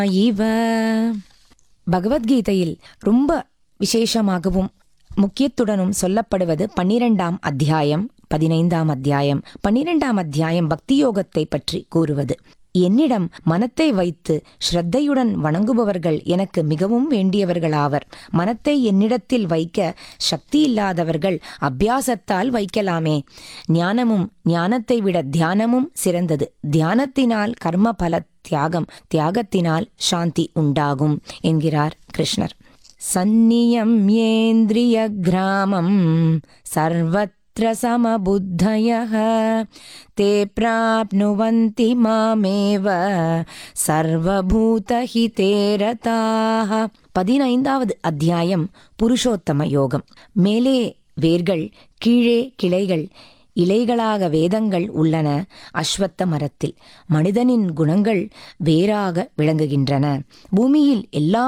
இவ பகவத்கீதையில் ரொம்ப விசேஷமாகவும் முக்கியத்துடனும் சொல்லப்படுவது பன்னிரெண்டாம் அத்தியாயம் பதினைந்தாம் அத்தியாயம் பன்னிரெண்டாம் அத்தியாயம் பக்தி யோகத்தை பற்றி கூறுவது என்னிடம் மனத்தை வைத்து ஸ்ரத்தையுடன் வணங்குபவர்கள் எனக்கு மிகவும் வேண்டியவர்களாவர் மனத்தை என்னிடத்தில் வைக்க சக்தி இல்லாதவர்கள் அபியாசத்தால் வைக்கலாமே ஞானமும் ஞானத்தை விட தியானமும் சிறந்தது தியானத்தினால் கர்ம பல தியாகம் தியாகத்தினால் சாந்தி உண்டாகும் என்கிறார் கிருஷ்ணர் சந்நியம் ஏந்திரிய கிராமம் சர்வத்திர சமபுத்தய தே பிராப்னுவந்தி மாமேவ சர்வபூதஹிதேரதாக பதினைந்தாவது அத்தியாயம் புருஷோத்தம யோகம் மேலே வேர்கள் கீழே கிளைகள் இலைகளாக வேதங்கள் உள்ளன அஸ்வத்த மரத்தில் மனிதனின் குணங்கள் வேறாக விளங்குகின்றன பூமியில் எல்லா